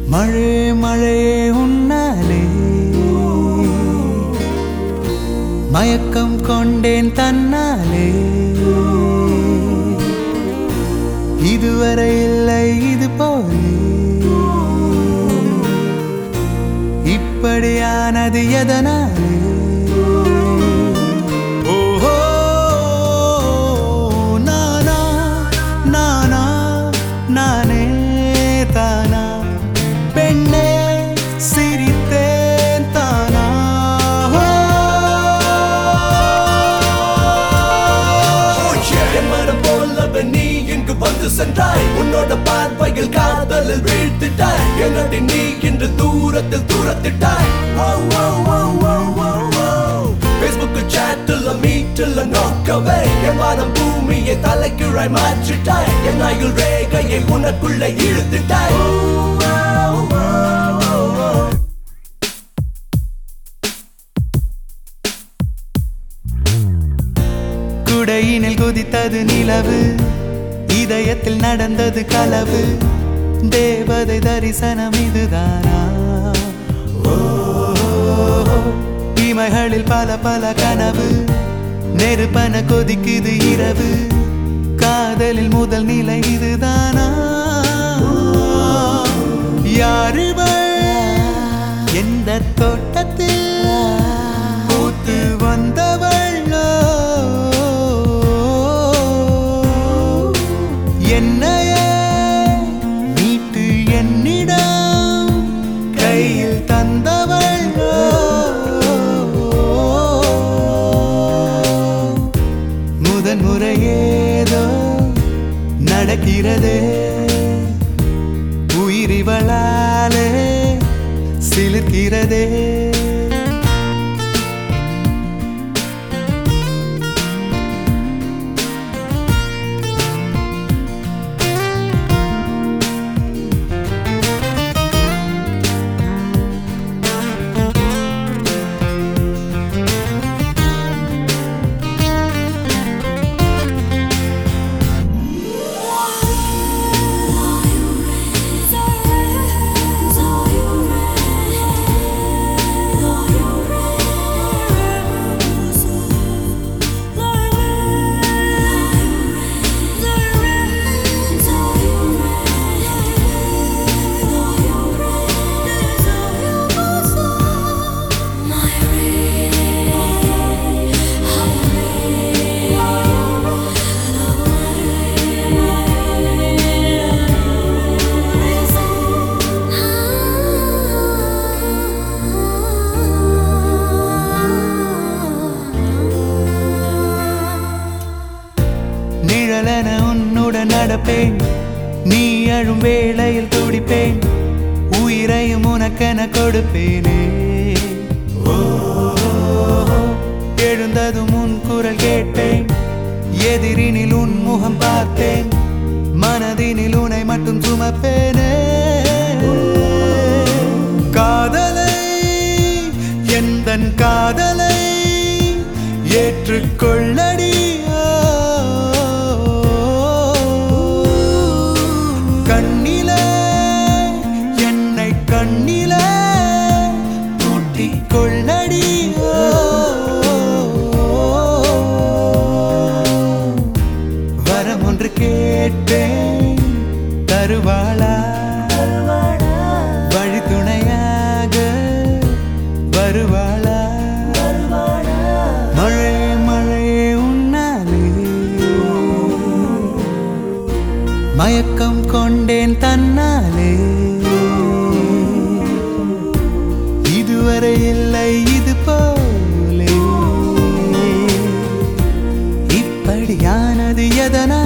மழை மழையே உன்னாலே மயக்கம் கொண்டேன் தன்னாலே இதுவரை இல்லை இது போலே இப்படியானது எதனாலே ஓஹோ நானா நானா நானே தானா பெண்ணே சிரித்தேன் தானா என் மனம் போலவே நீ இங்கு வந்து சென்றாய் உன்னோட பார்வையில் காதலில் வீழ்த்திட்டாய் என்னடி நீ இன்று தூரத்தில் தூரத்திட்டாய் பேஸ்புக் சாட்டில் மீட்டில் நோக்கவே என் வானம் பூமியை தலைக்கீழாய் மாற்றிட்டாய் என் ஆயுள் ரேகையை உனக்குள்ள இழுத்துட்டாய் குடையினில் குதித்தது நிலவு இதயத்தில் நடந்தது கலவு தேவதை தரிசனம் இதுதானா ஓ, இமைகளில் பல பல கனவு நெருப்பன கொதிக்குது இரவு காதலில் முதல் நிலை இதுதானா யாருவள் எந்த தோட்டத்தில் பூத்து வந்தவள்ளோ என்னையே மீட்டு என்னிடம் கையில் தந்தவள்ளோ முதன் முறையேதோ நடக்கிறதே உயிரிவளாலே சிலிர்க்கிறதே நிழலென உன்னுடன் நடப்பேன் நீ அழும் வேளையில் துடிப்பேன் உயிரையும் உனக்கென கொடுப்பேனே ஓ, எழுந்ததும் உன் குரல் கேட்பேன் எதிரினில் உன் முகம் பார்த்தேன் மனதினில் உன்னை மட்டும் சுமப்பேனே காதலை எந்தன் காதலை ஏற்றுக்கொள்ளடி கண்ணிலே என்னை கண்ணிலே கூட்டிக் கொள்ளடி வரம் ஒன்று கேட்டேன் தருவாளா வழி துணையாக வருவாளா மழை மழை உன்னாலே மயக்கம் கொண்டேன் தன்னாலே இதுவரை இல்லை இது போலே இப்படியானது எதனா